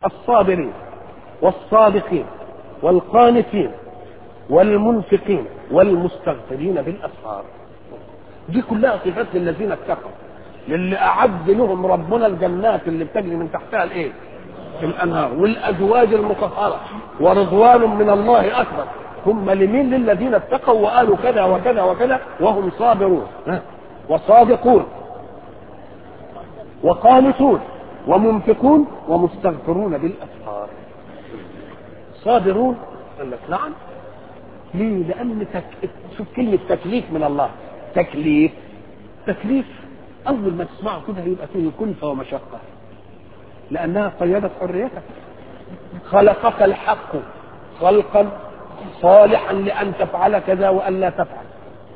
الصابرين والصادقين والقانتين والمنفقين والمستغفرين بالاسحار دي كلها صفات للذين اتقوا للي اعد لهم ربنا الجنات اللي بتجري من تحتها الايه الانهار والازواج المطهره ورضوان من الله اكبر هم لمين للذين اتقوا وقالوا كذا وكذا وكذا وهم صابرون ها؟ وصادقون وقانتون ومنفقون ومستغفرون بالاسحار صابرون قال لك نعم ليه لان تك... شوف كلمه تكليف من الله تكليف تكليف اول ما تسمعه كده يبقى فيه كلفه ومشقه لانها قيدت حريتك خلقك الحق خلقا صالحا لان تفعل كذا وان لا تفعل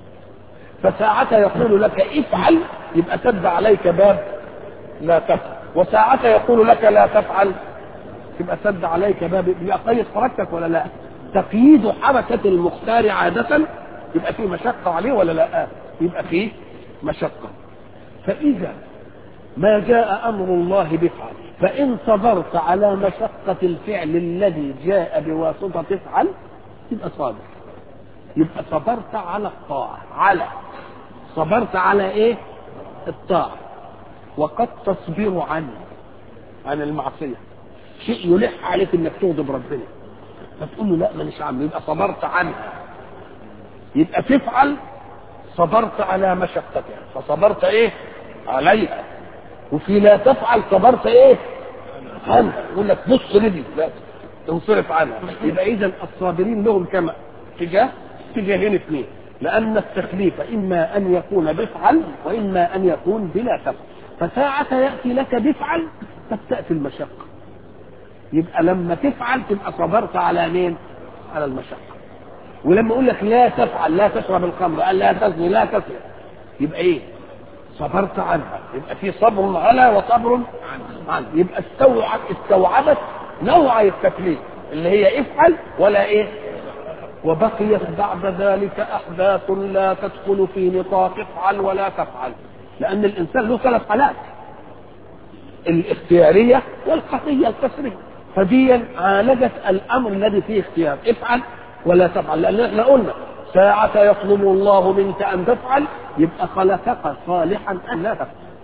فساعة يقول لك افعل يبقى سد عليك باب لا تفعل وساعة يقول لك لا تفعل يبقى سد عليك باب يبقى قيد حركتك ولا لا تقييد حركة المختار عادة يبقى فيه مشقة عليه ولا لا يبقى فيه مشقة فإذا ما جاء أمر الله بفعل فإن صبرت على مشقة الفعل الذي جاء بواسطة افعل يبقى صابر يبقى صبرت على الطاعة على صبرت على ايه الطاعة وقد تصبر عنه عن المعصية شيء يلح عليك انك تغضب ربنا فتقول له لا مانيش عامل يبقى صبرت عنها يبقى تفعل صبرت على مشقتها فصبرت ايه عليها وفي لا تفعل صبرت ايه عنها يقول لك بص لدي لا تنصرف عنها يبقى اذا الصابرين لهم كما اتجاه اتجاهين اثنين لان التكليف اما ان يكون بفعل واما ان يكون بلا تفعل فساعة يأتي لك بفعل قد تأتي المشقة يبقى لما تفعل تبقى صبرت على مين؟ على المشقة ولما اقول لك لا تفعل لا تشرب الخمر قال لا تزني لا تسرق يبقى ايه؟ صبرت عنها يبقى في صبر على وصبر عنها يبقى استوعب استوعبت نوع التكليف اللي هي افعل ولا ايه؟ وبقيت بعد ذلك احداث لا تدخل في نطاق افعل ولا تفعل لان الانسان له ثلاث حالات الاختياريه والقهريه الكسريه فدي عالجت الامر الذي فيه اختيار افعل ولا تفعل لان احنا قلنا ساعة يطلب الله منك ان تفعل يبقى خلقك صالحا ان لا تفعل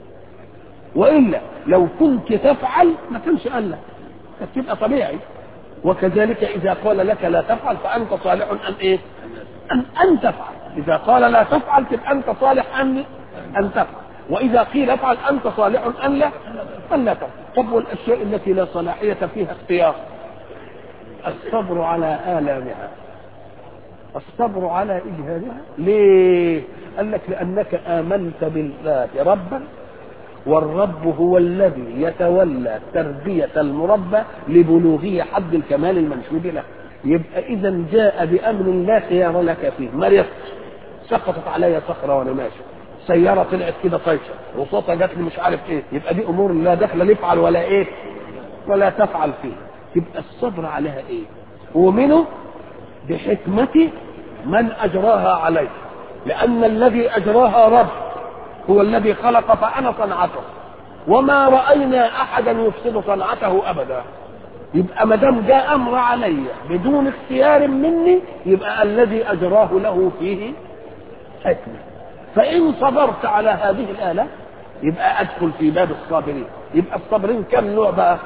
والا لو كنت تفعل ما كانش قال لك تبقى طبيعي وكذلك اذا قال لك لا تفعل فانت صالح ان ايه؟ ان ان تفعل اذا قال لا تفعل تبقى انت صالح ان ان تفعل واذا قيل افعل انت صالح ان لا ان لا تفعل طب والاشياء التي لا صلاحيه فيها اختيار الصبر على الامها الصبر على اجهادها ليه قال لك لانك امنت بالله ربا والرب هو الذي يتولى تربية المربى لبلوغه حد الكمال المنشود له يبقى إذا جاء بأمر لا خيار لك فيه مرضت سقطت علي صخرة وأنا ماشي سيارة طلعت كده طايشة رصاصة جات لي مش عارف إيه يبقى دي أمور لا دخل نفعل ولا إيه ولا تفعل فيه يبقى الصبر عليها إيه ومنه بحكمة من أجراها عليه لأن الذي أجراها رب هو الذي خلق فأنا صنعته وما رأينا أحدا يفسد صنعته أبدا يبقى ما دام جاء أمر علي بدون اختيار مني يبقى الذي أجراه له فيه حكمة فإن صبرت على هذه الآلة يبقى أدخل في باب الصابرين يبقى الصابرين كم نوع بقى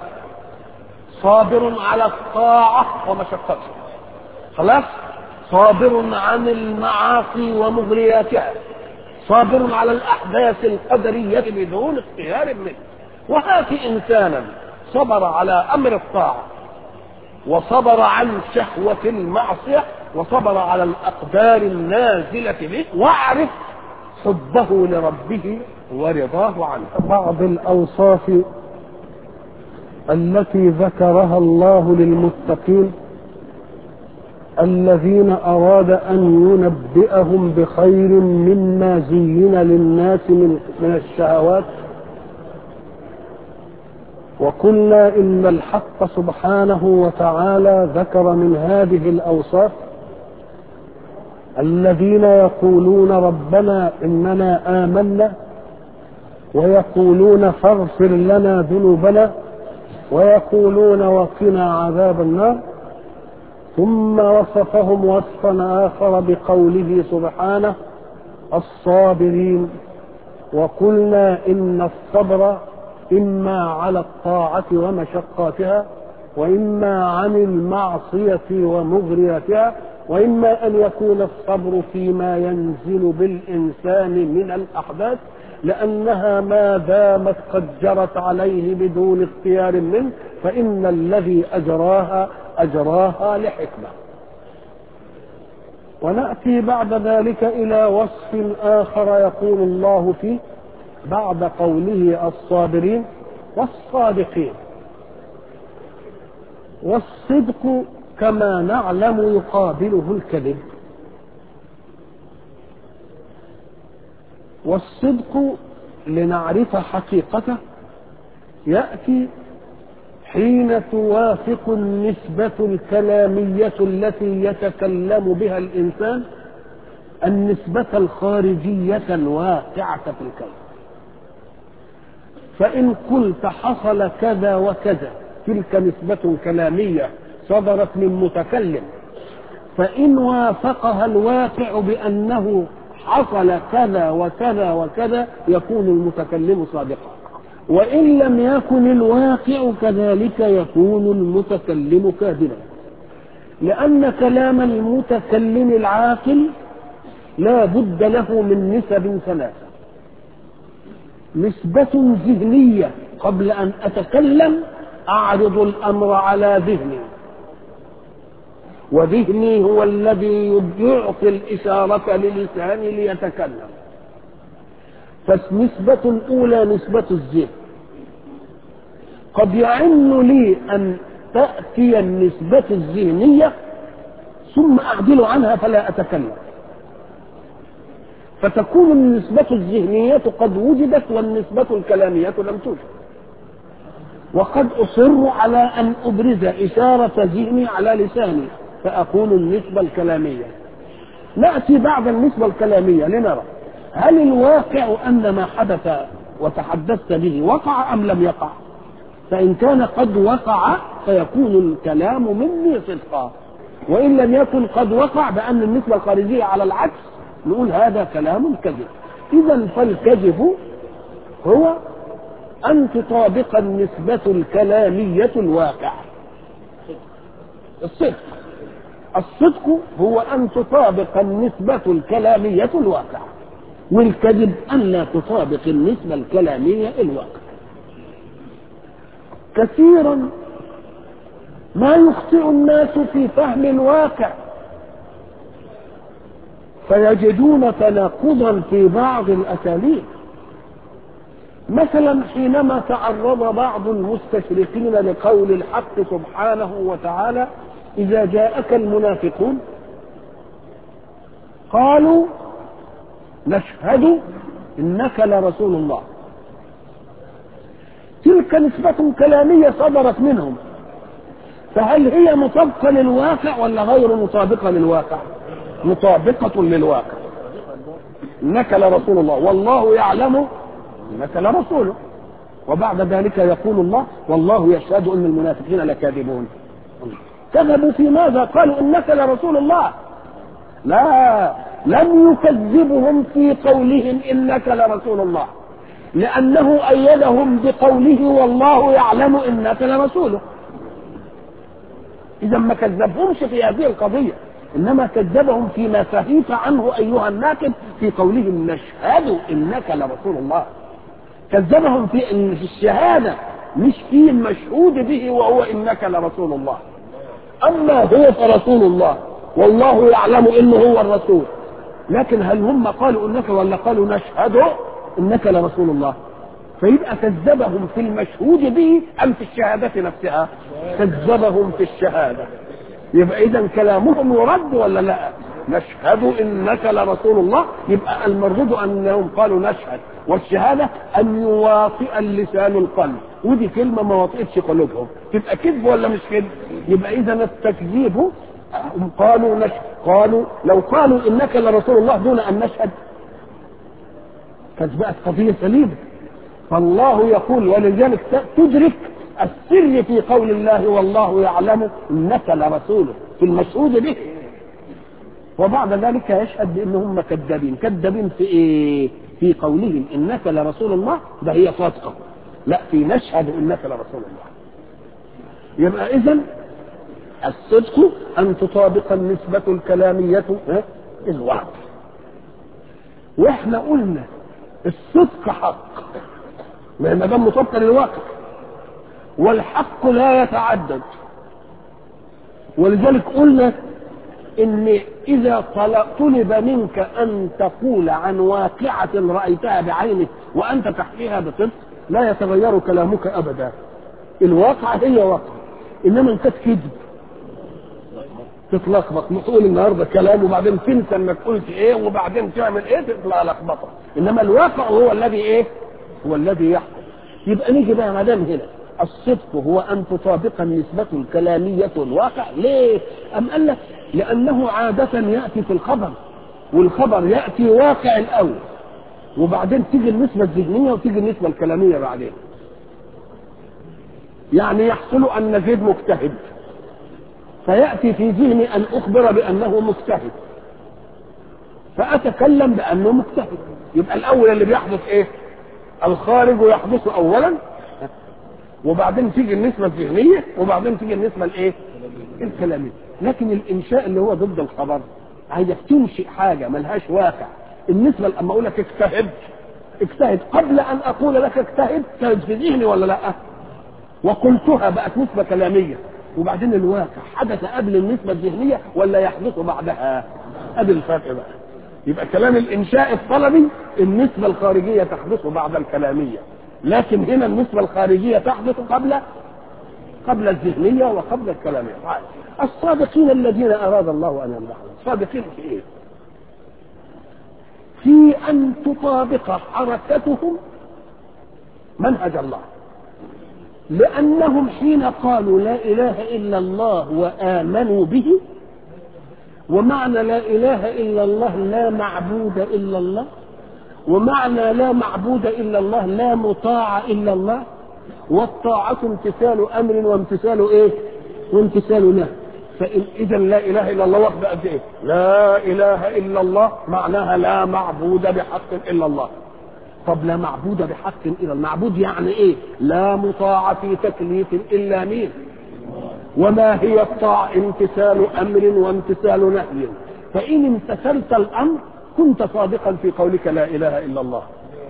صابر على الطاعة ومشقتها خلاص صابر عن المعاصي ومغرياتها صابر على الأحداث القدرية بدون اختيار منه وهات إنسانا صبر على أمر الطاعة وصبر عن شهوة المعصية وصبر على الأقدار النازلة به واعرف حبه لربه ورضاه عنه بعض الأوصاف التي ذكرها الله للمتقين الذين أراد أن ينبئهم بخير مما زين للناس من, من الشهوات وقلنا إن الحق سبحانه وتعالى ذكر من هذه الأوصاف الذين يقولون ربنا إننا آمنا ويقولون فاغفر لنا ذنوبنا ويقولون وقنا عذاب النار ثم وصفهم وصفا آخر بقوله سبحانه الصابرين وقلنا إن الصبر إما على الطاعة ومشقاتها وإما عن المعصية ومغرياتها وإما أن يكون الصبر فيما ينزل بالإنسان من الأحداث لأنها ما دامت قد جرت عليه بدون اختيار منه فإن الذي أجراها أجراها لحكمة ونأتي بعد ذلك إلى وصف آخر يقول الله فيه بعد قوله الصابرين والصادقين والصدق كما نعلم يقابله الكذب والصدق لنعرف حقيقته يأتي حين توافق النسبة الكلامية التي يتكلم بها الإنسان النسبة الخارجية الواقعة في الكون فإن قلت حصل كذا وكذا تلك نسبة كلامية صدرت من متكلم فإن وافقها الواقع بأنه حصل كذا وكذا وكذا يكون المتكلم صادقا وإن لم يكن الواقع كذلك يكون المتكلم كاذبا لأن كلام المتكلم العاقل لا بد له من نسب ثلاثة نسبة ذهنية قبل أن أتكلم أعرض الأمر على ذهني وذهني هو الذي يعطي الإشارة للساني ليتكلم فالنسبة الأولى نسبة الذهن قد يعن لي أن تأتي النسبة الذهنية ثم أعدل عنها فلا أتكلم فتكون النسبة الذهنية قد وجدت والنسبة الكلامية لم توجد وقد أصر على أن أبرز إشارة ذهني على لساني فأقول النسبة الكلامية نأتي بعد النسبة الكلامية لنرى هل الواقع أن ما حدث وتحدثت به وقع أم لم يقع فإن كان قد وقع فيكون الكلام مني صدقا وإن لم يكن قد وقع بأن النسبة الخارجية على العكس نقول هذا كلام كذب إذا فالكذب هو أن تطابق النسبة الكلامية الواقع الصدق الصدق هو أن تطابق النسبة الكلامية الواقع والكذب أن لا تطابق النسبة الكلامية الواقع كثيرا ما يخطئ الناس في فهم الواقع فيجدون تناقضا في بعض الاساليب مثلا حينما تعرض بعض المستشرقين لقول الحق سبحانه وتعالى اذا جاءك المنافقون قالوا نشهد انك لرسول الله تلك نسبة كلامية صدرت منهم فهل هي مطابقة للواقع ولا غير مطابقة للواقع مطابقة للواقع انك لرسول الله والله يعلم انك لرسوله وبعد ذلك يقول الله والله يشهد ان المنافقين لكاذبون كذبوا في ماذا قالوا انك لرسول الله لا لم يكذبهم في قولهم انك لرسول الله لانه ايدهم بقوله والله يعلم انك لرسوله اذا ما كذبهمش في هذه القضيه انما كذبهم فيما فهيت عنه ايها الناكب في قولهم نشهد انك لرسول الله كذبهم في إن في الشهاده مش في المشهود به وهو انك لرسول الله اما هو فرسول الله والله يعلم انه هو الرسول لكن هل هم قالوا انك ولا قالوا نشهد انك لرسول الله فيبقى كذبهم في المشهود به ام في الشهاده نفسها كذبهم في الشهاده يبقى اذا كلامهم يرد ولا لا نشهد انك لرسول الله يبقى المردود انهم قالوا نشهد والشهاده ان يواطئ اللسان القلب ودي كلمه ما وطئتش قلوبهم تبقى كذب ولا مش كذب يبقى اذا التكذيب هم قالوا نشهد قالوا لو قالوا انك لرسول الله دون ان نشهد كانت بقت قضيه سليمه فالله يقول ولذلك تدرك السر في قول الله والله يعلم انك لرسوله في المشهود به وبعد ذلك يشهد بانهم كذابين كذابين في ايه في قولهم انك لرسول الله ده هي صادقه لا في نشهد انك لرسول الله يبقى اذا الصدق ان تطابق النسبه الكلاميه الوعد واحنا قلنا الصدق حق ما دام مطابق للواقع والحق لا يتعدد ولذلك قلنا ان اذا طلب منك ان تقول عن واقعة رأيتها بعينك وانت تحكيها بصدق لا يتغير كلامك ابدا الواقع هي واقع انما انت كذب تتلخبط تقول النهارده كلام وبعدين تنسى انك قلت ايه وبعدين تعمل ايه تطلع لخبطه انما الواقع هو الذي ايه هو الذي يحكم يبقى نيجي بقى ما دام هنا الصدق هو ان تطابق النسبة الكلامية الواقع ليه؟ أم قال لك لأنه عادة يأتي في الخبر والخبر يأتي واقع الأول وبعدين تيجي النسبة الذهنية وتيجي النسبة الكلامية بعدين يعني يحصل أن زيد مجتهد فيأتي في ذهني أن أخبر بأنه مجتهد فأتكلم بأنه مجتهد يبقى الأول اللي بيحدث إيه؟ الخارج يحدث أولا وبعدين تيجي النسبة الذهنية وبعدين تيجي النسبة الايه؟ الكلامية لكن الإنشاء اللي هو ضد الخبر عايزك تنشئ حاجة ملهاش واقع النسبة لما أقول لك اجتهد اجتهد قبل أن أقول لك اجتهد كانت في ذهني ولا لا؟ وقلتها بقت نسبة كلامية وبعدين الواقع حدث قبل النسبة الذهنية ولا يحدث بعدها؟ قبل الفرق بقى يبقى كلام الإنشاء الطلبي النسبة الخارجية تحدث بعد الكلامية لكن هنا النسبة الخارجية تحدث قبل قبل الذهنية وقبل الكلامية الصادقين الذين أراد الله أن يمدحهم صادقين في إيه؟ في أن تطابق حركتهم منهج الله لأنهم حين قالوا لا إله إلا الله وآمنوا به ومعنى لا إله إلا الله لا معبود إلا الله ومعنى لا معبود الا الله لا مطاع الا الله والطاعة امتثال امر وامتثال ايه؟ وامتثال نهي فإن إذا لا إله إلا الله واخد قد إيه؟ لا إله إلا الله معناها لا معبود بحق إلا الله. طب لا معبود بحق إلا المعبود يعني إيه؟ لا مطاع في تكليف إلا مين؟ وما هي الطاعة؟ امتثال أمر وامتثال نهي. فإن امتثلت الأمر كنت صادقا في قولك لا اله الا الله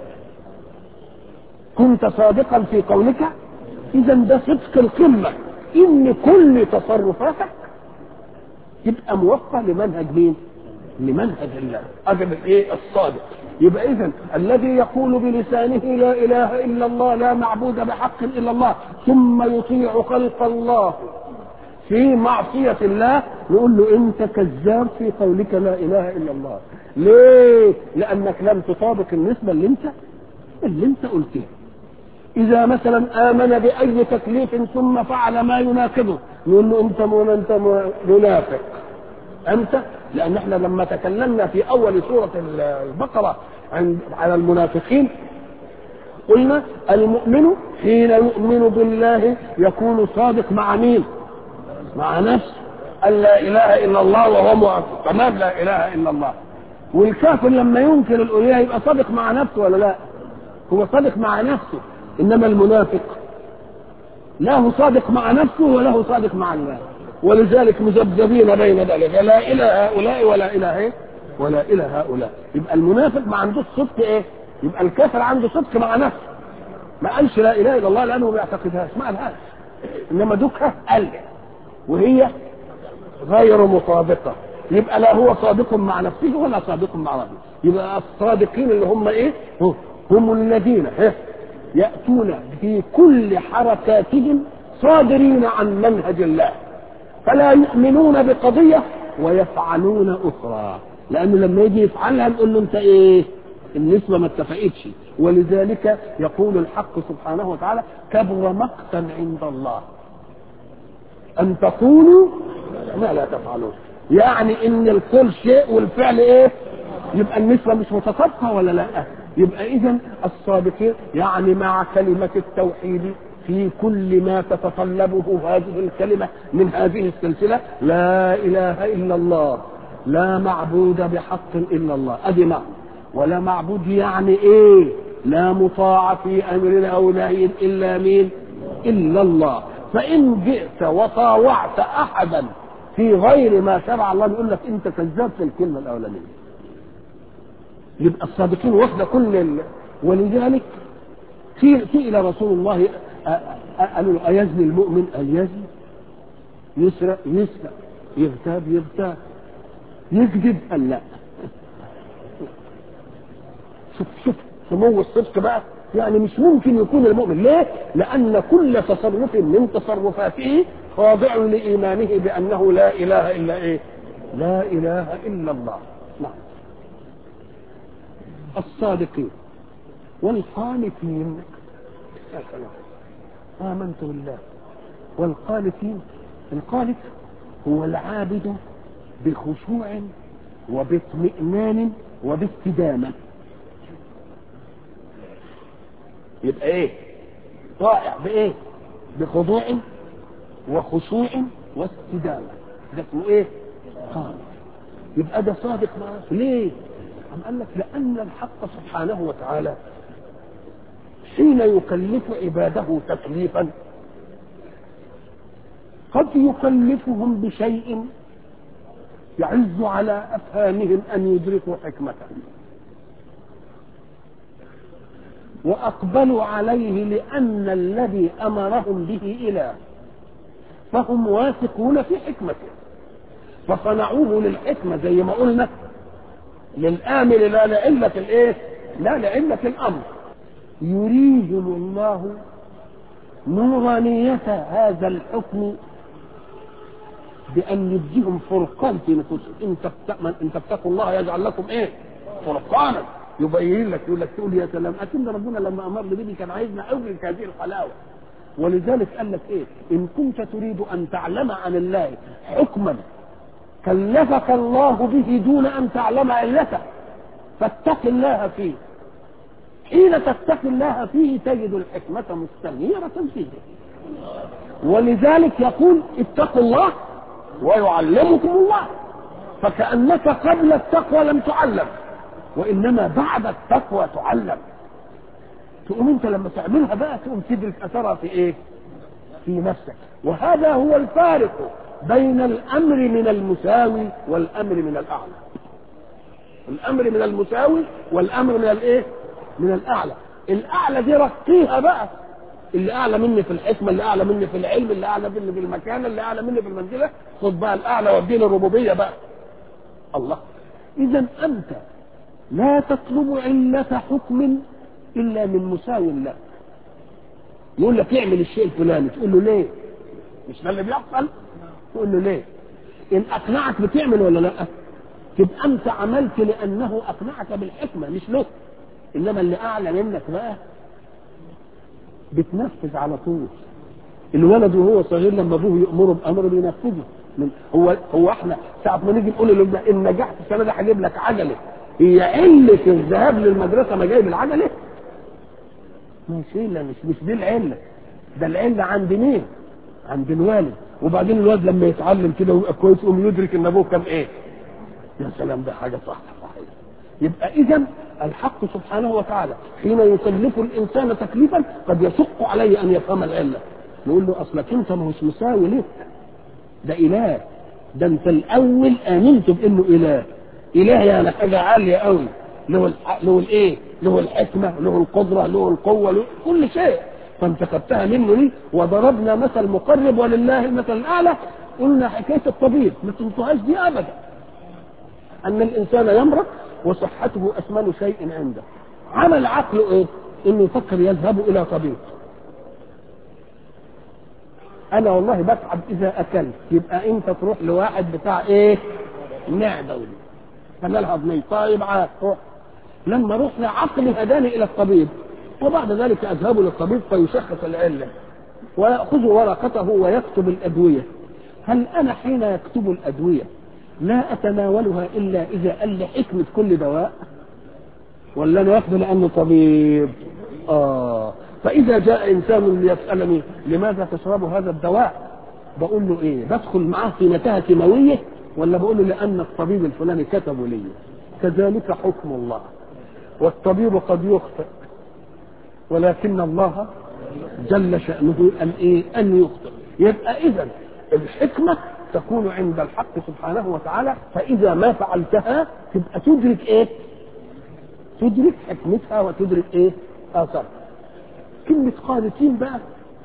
كنت صادقا في قولك اذا ده صدق القمه ان كل تصرفاتك تبقى موفقه لمنهج مين لمنهج الله اجل الايه الصادق يبقى اذا الذي يقول بلسانه لا اله الا الله لا معبود بحق الا الله ثم يطيع خلق الله في معصية الله نقول له أنت كذاب في قولك لا إله إلا الله ليه؟ لأنك لم تطابق النسبة اللي أنت اللي أنت قلتها إذا مثلا آمن بأي تكليف ثم فعل ما يناقضه نقول له أنت أنت منافق أنت لأن احنا لما تكلمنا في أول سورة البقرة عن على المنافقين قلنا المؤمن حين يؤمن بالله يكون صادق مع مين؟ مع نفسه أن لا إله إلا الله وهو معتقد تمام لا إله إلا الله والكافر لما ينكر الألوهية يبقى صادق مع نفسه ولا لا؟ هو صادق مع نفسه إنما المنافق له صادق مع نفسه وله صادق مع الله ولذلك مذبذبين بين ذلك لا إلى هؤلاء ولا إلى إيه؟ ولا إلى هؤلاء يبقى المنافق ما عندوش صدق إيه؟ يبقى الكافر عنده صدق مع نفسه ما قالش لا إله إلا الله لأنه ما يعتقدهاش ما قالهاش إنما دوكها قال وهي غير مطابقة يبقى لا هو صادق مع نفسه ولا صادق مع ربه يبقى الصادقين اللي هم ايه هم الذين يأتون في كل حركاتهم صادرين عن منهج الله فلا يؤمنون بقضية ويفعلون أخرى لأنه لما يجي يفعلها نقول له أنت إيه النسبة ما اتفقتش ولذلك يقول الحق سبحانه وتعالى كبر مقتا عند الله أن تقولوا ما لا تفعلون يعني إن القول شيء والفعل إيه يبقى النسبة مش متطابقة ولا لا يبقى إذا الصادقين يعني مع كلمة التوحيد في كل ما تتطلبه هذه الكلمة من هذه السلسلة لا إله إلا الله لا معبود بحق إلا الله أدي معنى ولا معبود يعني إيه لا مطاع في أمر أو نهي إلا مين إلا الله فإن جئت وطاوعت أحدا في غير ما شرع الله يقول لك أنت كذاب في الكلمة الأولانية يبقى الصادقين واخده كل ال... ولذلك سئل رسول الله قالوا له أيزني المؤمن أن يزني يسرق يسرق يغتاب يغتاب يكذب قال لا شوف شوف سمو الصدق بقى يعني مش ممكن يكون المؤمن ليه؟ لأن كل تصرف من تصرفاته خاضع لإيمانه بأنه لا إله إلا إيه؟ لا إله إلا الله نعم الصادقين والقانتين يا سلام آمنت بالله والقانتين القانت هو العابد بخشوع وباطمئنان وباستدامة يبقى ايه طائع بايه بخضوع وخشوع واستدامة ده اسمه ايه قانت يبقى ده صادق معاه ليه أم قال لك لأن الحق سبحانه وتعالى حين يكلف عباده تكليفا قد يكلفهم بشيء يعز على أفهامهم أن يدركوا حكمته وأقبلوا عليه لأن الذي أمرهم به إله فهم واثقون في حكمته فصنعوه للحكمة زي ما قلنا للآمر لا لعلة الإيه؟ لا لعلة الأمر يريهم الله نورانية هذا الحكم بأن يديهم فرقان في نفوسهم إن تتقوا إن تتقوا الله يجعل لكم إيه؟ فرقانا يبين لك يقول لك تقول يا سلام أكيد ربنا لما أمرني به كان عايزنا أدرك هذه الحلاوة ولذلك قال لك إيه؟ إن كنت تريد أن تعلم عن الله حكما كلفك الله به دون أن تعلم علته فاتق الله فيه حين تتقي الله فيه تجد الحكمة مستنيرة فيه ولذلك يقول اتقوا الله ويعلمكم الله فكأنك قبل التقوى لم تعلم وإنما بعد التقوى تعلم تقوم انت لما تعملها بقى تقوم تدرك اثرها في ايه في نفسك وهذا هو الفارق بين الامر من المساوي والامر من الاعلى الامر من المساوي والامر من الايه من الاعلى الاعلى دي رقيها بقى اللي اعلى مني في الحكمه اللي اعلى مني في العلم اللي اعلى مني في المكانه اللي اعلى مني في المنزله خد بقى الاعلى وديني الربوبيه بقى الله اذا انت لا تطلب علة حكم الا من مساو لك يقول لك اعمل الشيء الفلاني تقول له ليه مش ده اللي بيحصل تقول له ليه ان اقنعك بتعمل ولا لا تبقى انت عملت لانه اقنعك بالحكمه مش له انما اللي اعلى منك بقى بتنفذ على طول الولد وهو صغير لما ابوه يامره بامر بينفذه من هو هو احنا ساعه ما نيجي نقول له ان نجحت السنه دي هجيب لك عجله هي علة الذهاب للمدرسة ما جايب العجلة؟ مش إلا مش مش دي العلة ده العلة عند مين؟ عند الوالد وبعدين الوالد لما يتعلم كده ويبقى كويس يقوم يدرك ان ابوه كان ايه؟ يا سلام ده حاجة صح صحيح يبقى إذا الحق سبحانه وتعالى حين يكلف الإنسان تكليفا قد يشق عليه أن يفهم العلة نقول له أصلك أنت ما هوش مساوي لك ده إله ده أنت الأول آمنت بأنه إله اله يعني حاجه عاليه قوي له الح... له الايه له الحكمه له القدره له القوه له كل شيء فانت خدتها منه دي وضربنا مثل مقرب ولله المثل الاعلى قلنا حكايه الطبيب ما تنسوهاش دي ابدا ان الانسان يمرض وصحته اثمن شيء عنده عمل عقله ايه انه يفكر يذهب الى طبيب انا والله بتعب اذا اكلت يبقى انت تروح لواحد بتاع ايه معده كمال هضمي طيب عاد روح لما رحنا عقلي هداني الى الطبيب وبعد ذلك اذهب للطبيب فيشخص العله وياخذ ورقته ويكتب الادويه هل انا حين يكتب الادويه لا اتناولها الا اذا قال لي حكمه كل دواء ولا انا ياخذ لانه طبيب اه فاذا جاء انسان ليسالني لماذا تشرب هذا الدواء بقول له ايه بدخل معاه في متاهه كيماويه ولا بقول له لان الطبيب الفلاني كتبه لي كذلك حكم الله والطبيب قد يخطئ ولكن الله جل شأنه أن إيه؟ أن يخطئ يبقى إذا الحكمة تكون عند الحق سبحانه وتعالى فإذا ما فعلتها تبقى تدرك إيه؟ تدرك حكمتها وتدرك إيه؟ آثارها كلمة قانتين بقى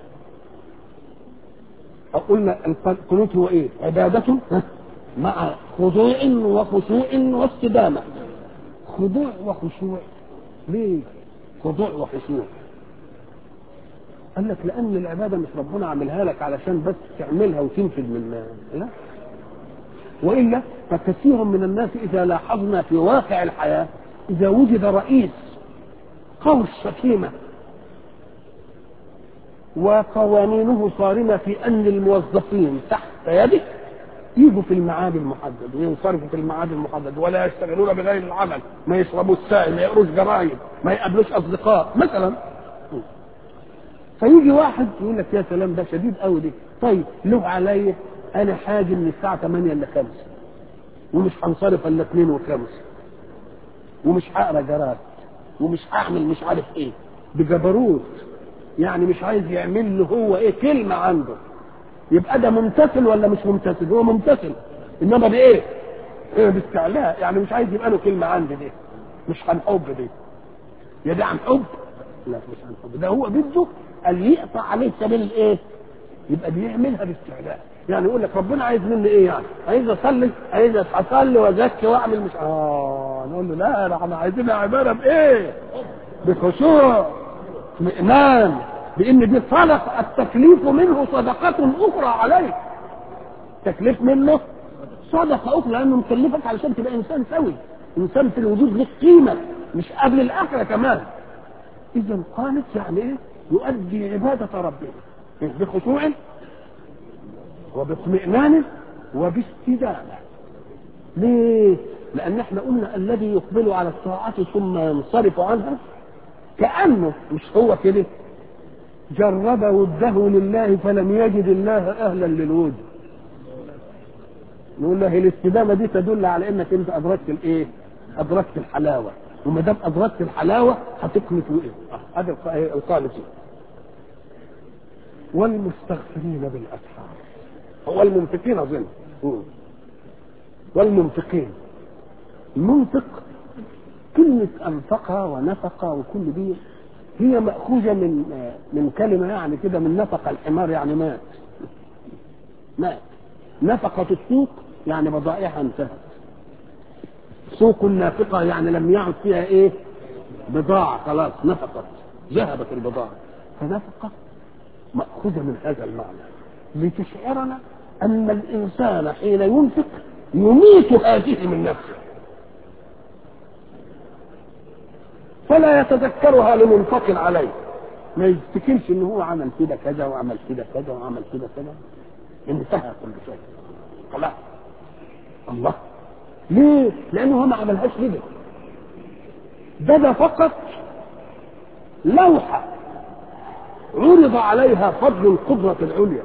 قلنا القنوت هو إيه؟ عبادة مع خضوع وخشوع واستدامة خضوع وخشوع ليه؟ خضوع وخشوع قال لك لان العباده مش ربنا عاملها لك علشان بس تعملها وتنفذ من لا والا فكثير من الناس اذا لاحظنا في واقع الحياه اذا وجد رئيس قوي الشتيمه وقوانينه صارمه في ان الموظفين تحت يده يجوا في الميعاد المحدد وينصرفوا في الميعاد المحدد ولا يشتغلون بغير العمل ما يشربوش سائل ما يقروش جرايد ما يقابلوش اصدقاء مثلا فيجي واحد يقول لك يا سلام ده شديد قوي دي طيب له عليا انا حاجه من الساعه 8 ل 5 ومش هنصرف الا 2 و5 ومش هقرا جرايد ومش هعمل مش عارف ايه بجبروت يعني مش عايز يعمل له هو ايه كلمه عنده يبقى ده ممتثل ولا مش ممتثل هو ممتثل انما بايه ايه باستعلاء يعني مش عايز يبقى له كلمه عندي دي مش عن حب دي يا ده عن حب لا مش عن حب ده هو بده قال يقطع عليه سبيل الايه يبقى بيعملها باستعلاء يعني يقول لك ربنا عايز مني ايه يعني عايز اصلي عايز اصلي وازكي واعمل مش اه نقول له لا لا احنا عايزينها عباده بايه بخشوع اطمئنان بان دي صدق التكليف منه صدقة اخرى عليك تكليف منه صدقة اخرى لانه مكلفك علشان تبقى انسان سوي انسان في الوجود له قيمة مش قبل الاخرة كمان اذا قالت يعني ايه يؤدي عبادة ربه بخشوع وباطمئنان وباستدامة ليه؟ لأن احنا قلنا الذي يقبل على الطاعات ثم ينصرف عنها كأنه مش هو كده جرب وده لله فلم يجد الله أهلا للود نقول له الاستدامة دي تدل على انك انت ادركت الايه؟ ادركت الحلاوة وما دام ادركت الحلاوة هتقنط وايه؟ هذا القانتين والمستغفرين بالاسحار هو المنفقين اظن والمنفقين منفق كلمة أنفق ونفق وكل دي هي مأخوذة من من كلمة يعني كده من نفق الحمار يعني مات مات نفقة السوق يعني بضائعها انتهت سوق نافقة يعني لم يعد فيها ايه بضاعة خلاص نفقت ذهبت البضاعة فنفقة مأخوذة من هذا المعنى لتشعرنا أن الإنسان حين ينفق يميت هذه من نفسه فلا يتذكرها لمنفق عليه ما يفتكرش ان هو عمل كده كذا وعمل كده كذا وعمل كده كذا انتهى كل شيء خلاص الله ليه؟ لانه هو ما عملهاش كده ده ده فقط لوحه عرض عليها فضل القدرة العليا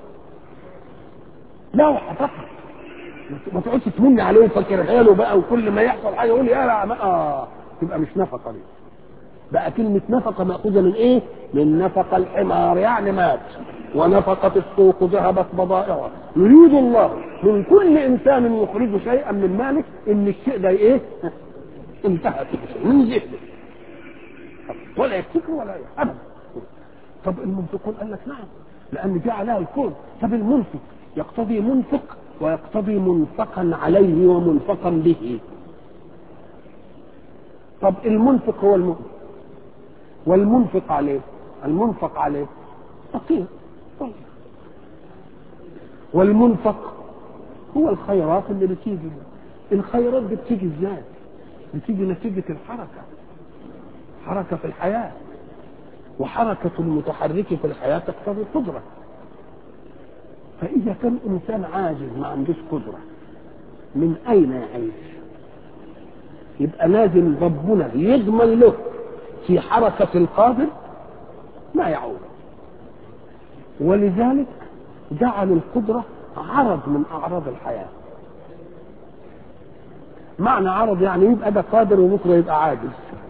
لوحة فقط ما تقعدش تمني عليه وفاكرها له بقى وكل ما يحصل حاجه يقول يا لا اه تبقى مش نفقه دي بقى كلمة نفقة مأخوذة من إيه؟ من نفق الحمار يعني مات ونفقت السوق ذهبت بضائعها يريد الله من كل إنسان يخرج شيئا من ماله إن الشيء ده إيه؟ انتهى كل شيء من ذهنه ولا يفتكر ولا أبدا طب المنفقون قال لك نعم لأن جعلها الكون طب المنفق يقتضي منفق ويقتضي منفقا عليه ومنفقا به طب المنفق هو المؤمن والمنفق عليه المنفق عليه فقير طيب. والمنفق هو الخيرات اللي بتيجي الخيرات دي بتيجي ازاي بتيجي نتيجة الحركة حركة في الحياة وحركة المتحرك في الحياة تقتضي القدرة فإذا كان إنسان عاجز ما عندوش قدرة من أين يعيش؟ يبقى لازم ربنا يضمن له في حركة القادر ما يعود ولذلك جعلوا القدرة عرض من أعراض الحياة معنى عرض يعني يبقى ده قادر وبكرة يبقى عاجز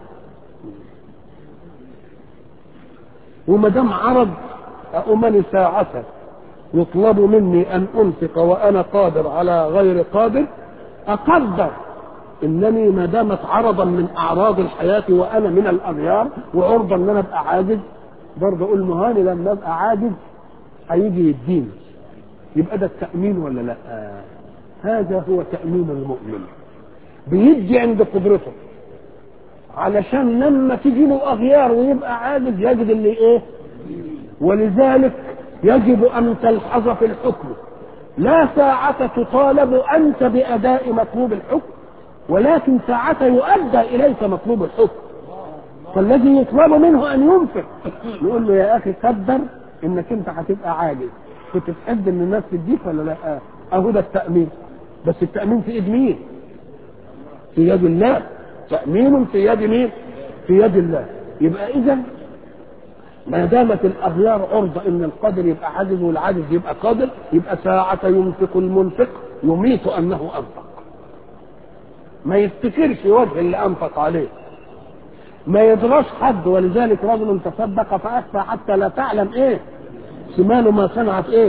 وما دام عرض أؤمني ساعة يطلب مني أن أنفق وأنا قادر على غير قادر أقدر إنني ما دامت عرضا من أعراض الحياة وأنا من الأغيار وعرضا إن أنا أبقى عاجز برضه أقول مهاني لما أبقى عاجز هيجي يديني يبقى ده التأمين ولا لا؟ آه. هذا هو تأمين المؤمن بيدي عند قدرته علشان لما تيجي له أغيار ويبقى عاجز يجد اللي إيه؟ ولذلك يجب أن تلحظ في الحكم لا ساعة تطالب أنت بأداء مطلوب الحكم ولكن ساعة يؤدى إليك مطلوب الحكم فالذي يطلب منه أن ينفق نقول له يا أخي قدر إنك أنت هتبقى عاجز كنت تحب إن الناس تديك ولا لا؟ أهو ده التأمين بس التأمين في إيد مين؟ في يد الله تأمين في يد مين؟ في يد الله يبقى إذا ما دامت الاغيار عرضه ان القادر يبقى عاجز والعاجز يبقى قادر يبقى ساعة ينفق المنفق يميت انه انفق ما يفتكرش وجه اللي انفق عليه ما يدراش حد ولذلك رجل تصدق فاخفى حتى لا تعلم ايه شماله ما صنعت ايه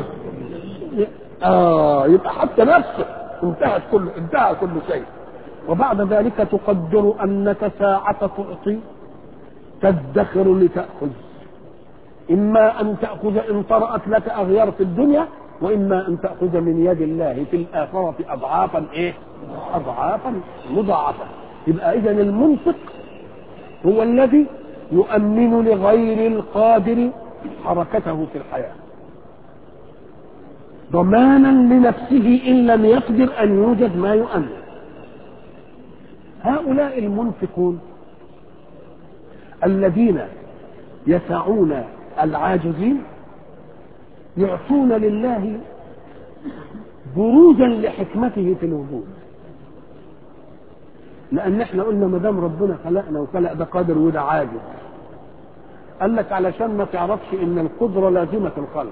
اه يبقى حتى نفسه انتهت كل انتهى كل شيء وبعد ذلك تقدر انك ساعة تعطي تدخر لتأخذ إما أن تأخذ إن طرأت لك أغيار في الدنيا وإما أن تأخذ من يد الله في الآخرة أضعافا إيه؟ أضعافا مضاعفة يبقى إذا المنفق هو الذي يؤمن لغير القادر حركته في الحياة ضمانا لنفسه إن لم يقدر أن يوجد ما يؤمن هؤلاء المنفقون الذين يسعون العاجزين يعطون لله بروزا لحكمته في الوجود لان احنا قلنا ما دام ربنا خلقنا وخلق ده قادر وده عاجز قال لك علشان ما تعرفش ان القدره لازمه الخلق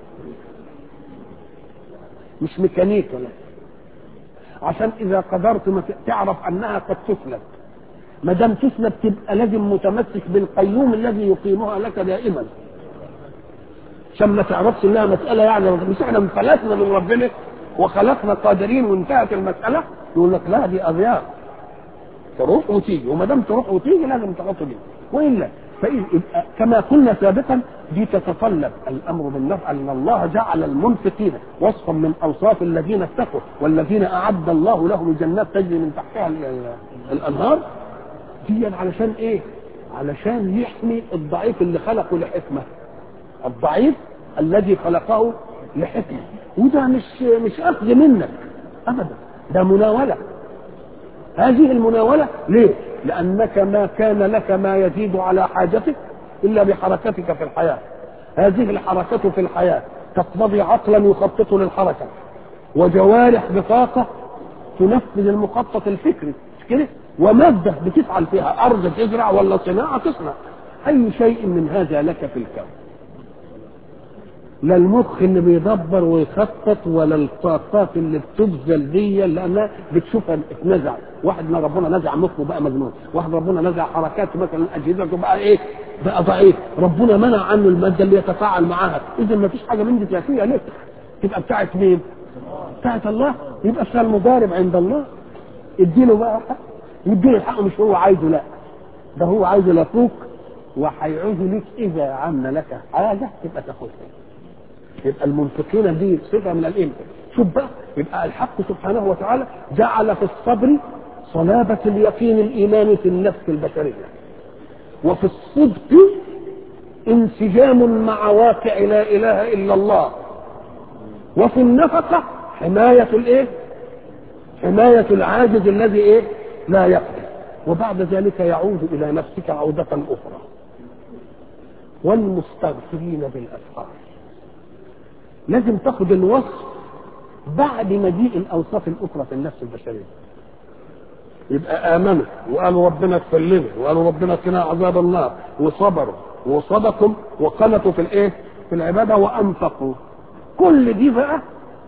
مش ميكانيكا لا عشان اذا قدرت ما تعرف انها قد تسلب ما دام تسلب تبقى لازم متمسك بالقيوم الذي يقيمها لك دائما عشان ما تعرفش انها مساله يعني مش احنا انفلتنا من ربنا وخلقنا قادرين وانتهت المساله يقول لك لا دي اغيار تروح وتيجي وما دام تروح وتيجي لازم تحط دي والا فإذ كما قلنا سابقا دي تتطلب الامر بالنفع ان الله جعل المنفقين وصفا من اوصاف الذين اتقوا والذين اعد الله لهم جنات تجري من تحتها الانهار دي علشان ايه؟ علشان يحمي الضعيف اللي خلقه لحكمه الضعيف الذي خلقه لحكمه وده مش مش اخذ منك ابدا ده مناوله هذه المناوله ليه؟ لانك ما كان لك ما يزيد على حاجتك الا بحركتك في الحياه هذه الحركه في الحياه تقتضي عقلا يخطط للحركه وجوارح بطاقه تنفذ المخطط الفكري مش كده؟ وماده بتفعل فيها ارض تزرع ولا صناعه تصنع اي شيء من هذا لك في الكون لا المخ اللي بيدبر ويخطط ولا الطاقات اللي بتبذل دي لانها بتشوفها اتنزع واحد ما ربنا نزع مخه بقى مجنون واحد ربنا نزع حركاته مثلا اجهزته بقى ايه بقى ضعيف ربنا منع عنه الماده اللي يتفاعل معاها اذا ما فيش حاجه من دي ذاتيه لك تبقى بتاعت مين؟ بتاعت الله يبقى الشيء المضارب عند الله اديله بقى حق يديله الحق مش هو عايزه لا ده هو عايزه لفوق وهيعوز لك اذا عمل لك حاجه تبقى تاخدها يبقى المنفقين دي صفه من الامن شوف بقى يبقى الحق سبحانه وتعالى جعل في الصبر صلابة اليقين الإيماني في النفس البشرية وفي الصدق انسجام مع واقع لا إله إلا الله وفي النفقة حماية الإيه؟ حماية العاجز الذي إيه؟ لا يقدر وبعد ذلك يعود إلى نفسك عودة أخرى والمستغفرين بالأسحار لازم تاخد الوصف بعد مجيء الاوصاف الاخرى في النفس البشريه يبقى امنوا وقالوا ربنا اغفر لنا وقالوا ربنا قنا عذاب النار وصبروا وصدقوا وقنطوا في الايه في العباده وانفقوا كل دي بقى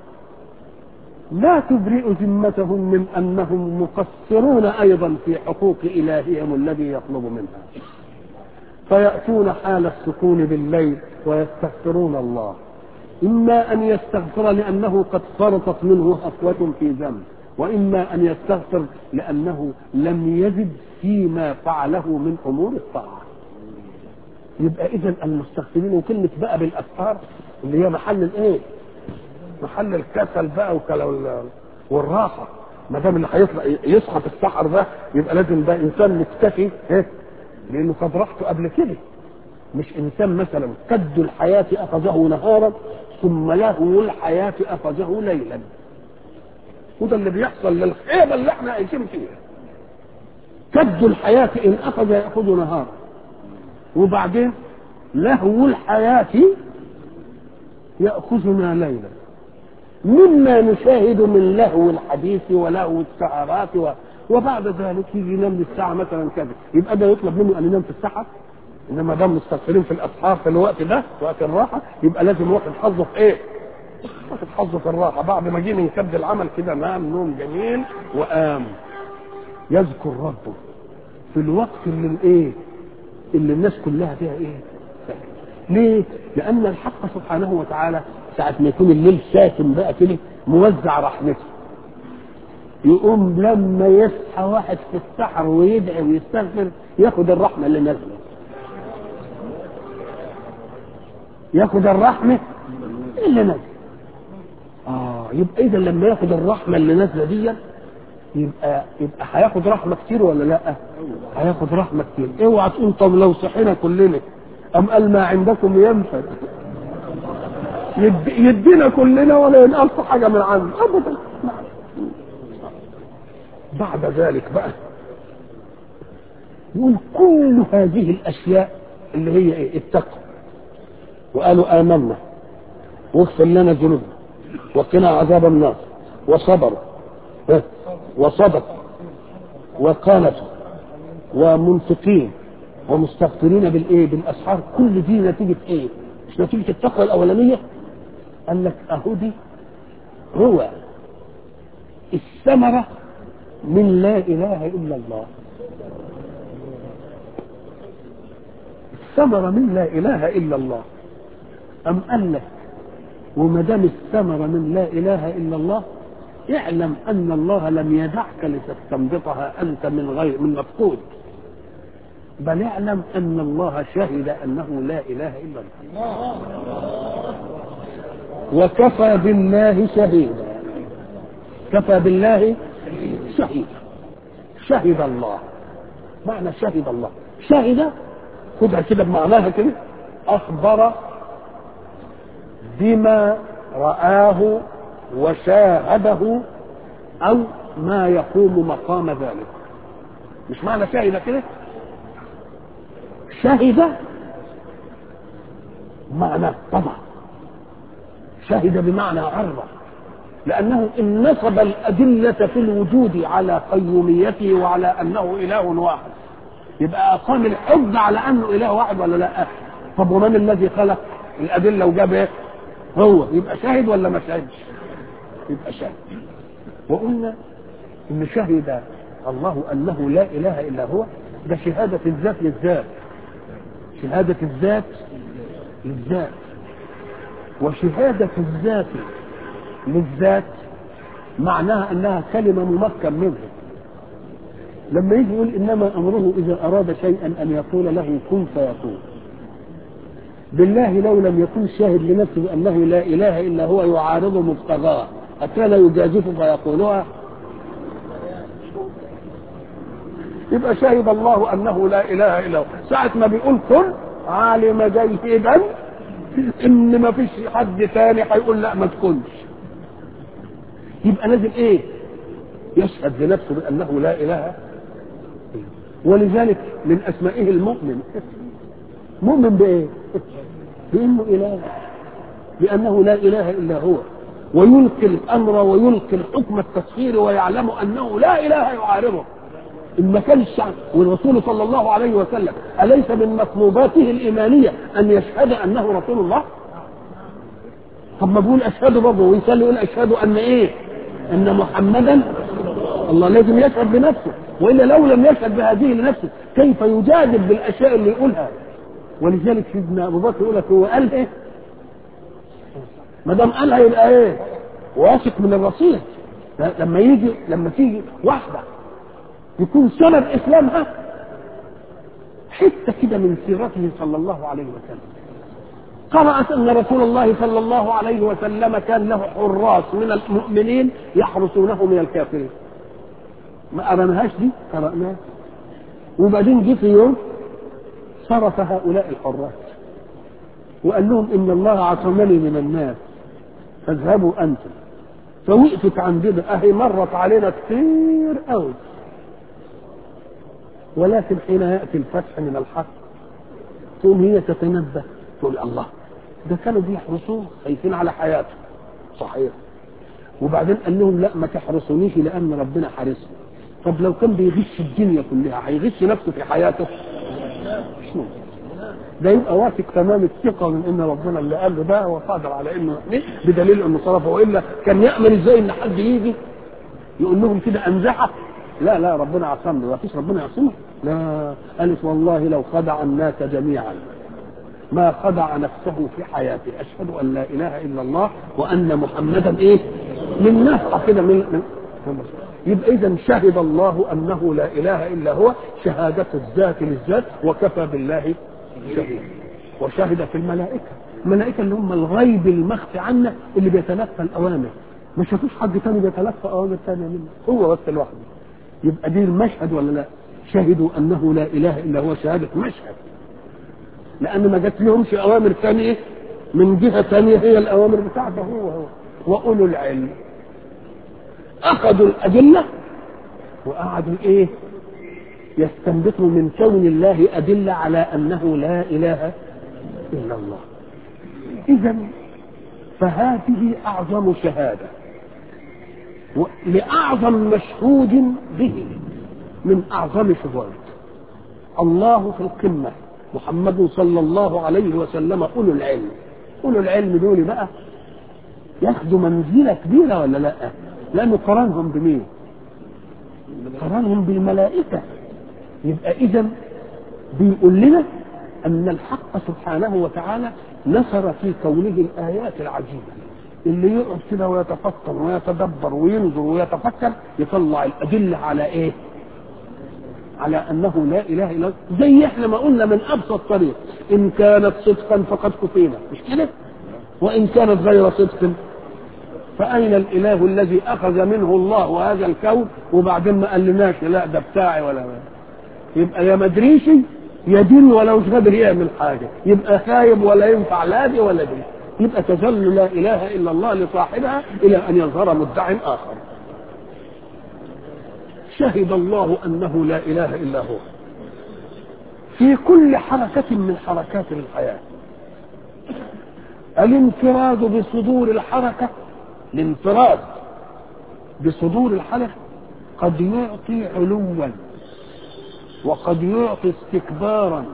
لا تبرئ ذمتهم من انهم مقصرون ايضا في حقوق الههم الذي يطلب منها فياتون حال السكون بالليل ويستغفرون الله اما ان يستغفر لانه قد فرطت منه هفوه في ذنب واما ان يستغفر لانه لم يزد فيما فعله من امور الطاعه يبقى اذا المستغفرين وكلمه بقى بالاسحار اللي هي محل الايه محل الكسل بقى وكلا والراحه ما دام اللي هيطلع يصحى في السحر ده يبقى لازم ده انسان مكتفي ايه لانه قد راحته قبل كده مش انسان مثلا كد الحياه اخذه نهارا ثم له الحياه اخذه ليلا وده اللي بيحصل للخيبه اللي احنا عايشين فيها كد الحياه ان اخذ ياخذ نهارا وبعدين لهو الحياه ياخذنا ليلا مما نشاهد من لهو الحديث ولهو السهرات و... وبعد ذلك يجي ينام الساعة مثلا كذا يبقى ده يطلب منه أن ينام في السحر إنما دام مستغفرين في الأسحار في الوقت ده وقت الراحة يبقى لازم واخد حظه في إيه؟ واخد حظه في الراحة بعد ما جه من كبد العمل كده نام نوم جميل وقام يذكر ربه في الوقت اللي الإيه؟ اللي الناس كلها فيها إيه؟ ليه؟ لأن الحق سبحانه وتعالى ساعة ما يكون الليل ساكن بقى كده موزع رحمته يقوم لما يصحى واحد في السحر ويدعي ويستغفر ياخد الرحمة اللي نازلة ياخد الرحمة اللي نازلة اه يبقى إذا لما ياخد الرحمة اللي نازلة دي يبقى يبقى هياخد رحمة كتير ولا لا؟ هياخد رحمة كتير اوعى تقول طب لو صحينا كلنا أم قال ما عندكم ينفد يد يدينا كلنا ولا ينقص حاجة من عنده أبدا بعد ذلك بقى يقول كل هذه الأشياء اللي هي إيه التقوى وقالوا آمنا واغفر لنا ذنوبنا وقنا عذاب النار وصبروا وصدقوا وقانتوا ومنفقين ومستغفرين بالايه بالاسحار كل دي نتيجه ايه مش نتيجه التقوى الاولانيه قال لك اهو دي هو الثمره من لا اله الا الله الثمره من لا اله الا الله ام قال لك وما دام الثمره من لا اله الا الله اعلم ان الله لم يدعك لتستنبطها انت من غير من مفقود بل اعلم ان الله شهد انه لا اله الا الله وكفى بالله شهيدا كفى بالله شهيدا شهد الله معنى شهد الله شهد خدها كده بمعناها كده اخبر بما رآه وشاهده او ما يقوم مقام ذلك مش معنى شهد كده شهد معنى طبع شهد بمعنى عرف لأنه إن نصب الأدلة في الوجود على قيوميته وعلى أنه إله واحد يبقى أقام الحج على أنه إله واحد ولا لا طب ومن الذي خلق الأدلة وجاب إيه هو يبقى شاهد ولا ما شاهدش يبقى شاهد وقلنا إن شهد الله أنه لا إله إلا هو ده شهادة الذات للذات شهادة الذات للذات وشهادة الذات للذات معناها انها كلمة ممكن منها لما يجي يقول انما امره اذا اراد شيئا ان يقول له كن فيكون بالله لو لم يكن شاهد لنفسه انه لا اله الا هو يعارض مبتغاه أكان يجازف فيقولها يبقى شهد الله انه لا اله الا هو ساعة ما بيقول كن عالم جيدا ان ما فيش حد تاني هيقول لا ما تكونش يبقى لازم ايه يشهد لنفسه بانه لا اله ولذلك من اسمائه المؤمن مؤمن بايه بانه اله بانه لا اله الا هو ويلقي الامر ويلقي الحكم التسخير ويعلم انه لا اله يعارضه إن ما كانش والرسول صلى الله عليه وسلم أليس من مطلوباته الإيمانية أن يشهد أنه رسول الله؟ طب ما بيقول أشهد برضه ويصلي يقول أشهد أن إيه؟ أن محمدا الله لازم يشهد بنفسه وإلا لو لم يشهد بهذه لنفسه كيف يجادل بالأشياء اللي يقولها؟ ولذلك سيدنا أبو بكر يقول لك هو قال إيه؟ ما دام قالها يبقى إيه؟ واثق من الرصيد لما يجي لما تيجي واحدة يكون سبب اسلامها حته كده من سيرته صلى الله عليه وسلم قرأت أن رسول الله صلى الله عليه وسلم كان له حراس من المؤمنين يحرسونه من الكافرين ما قرأناهاش دي قرأناها وبعدين جه في يوم صرف هؤلاء الحراس وقال لهم إن الله عصمني من الناس فاذهبوا أنتم فوقفت عندنا أهي مرت علينا كتير قوي ولكن حين ياتي الفتح من الحق تقوم هي تتنبه تقول الله ده كانوا بيحرسوه خايفين على حياته صحيح وبعدين قال لهم لا ما تحرسونيش لان ربنا حارسني طب لو كان بيغش الدنيا كلها هيغش نفسه في حياته مش ممكن ده يبقى واثق تمام الثقه من ان ربنا اللي قال له ده هو قادر على انه يحميه بدليل انه صرفه والا كان يامن ازاي ان حد يجي يقول لهم كده انزحه لا لا ربنا عصمني ما فيش ربنا يعصمه لا قالت والله لو خدع الناس جميعا ما خدع نفسه في حياته اشهد ان لا اله الا الله وان محمدا ايه من نفحه كده من, من يبقى اذا شهد الله انه لا اله الا هو شهاده الذات للذات وكفى بالله شهيدا وشهدت الملائكه الملائكه اللي هم الغيب المخفي عنا اللي بيتلقى الاوامر ما شافوش حد تاني بيتلقى اوامر ثانيه منه هو بس لوحده يبقى دي المشهد ولا لا شهدوا انه لا اله الا هو شهاده مشهد لان ما جات لهمش اوامر ثانيه من جهه ثانيه هي الاوامر بتاعته هو هو واولو العلم اخذوا الادله وقعدوا ايه يستنبطوا من كون الله ادله على انه لا اله الا الله اذا فهذه اعظم شهاده لأعظم مشهود به من أعظم شهود الله في القمة محمد صلى الله عليه وسلم أولو العلم أولو العلم دول بقى ياخدوا منزلة كبيرة ولا لا لأنه قرنهم بمين قرنهم بالملائكة يبقى إذا بيقول لنا أن الحق سبحانه وتعالى نصر في كونه الآيات العجيبة اللي يقعد كده ويتفكر ويتدبر وينظر ويتفكر يطلع الأدلة على إيه؟ على أنه لا إله إلا الله زي إحنا ما قلنا من أبسط طريق إن كانت صدقا فقد كفينا مش كده؟ وإن كانت غير صدق فأين الإله الذي أخذ منه الله هذا الكون وبعدين ما قالناش لا ده بتاعي ولا ما. يبقى يا مدريشي يا دين ولا مش قادر يعمل حاجة يبقى خايب ولا ينفع لا دي ولا دي يبقى تظل لا اله الا الله لصاحبها الى ان يظهر مدع اخر شهد الله انه لا اله الا هو في كل حركة من حركات الحياة الانفراد بصدور الحركة الانفراد بصدور الحركة قد يعطي علوا وقد يعطي استكبارا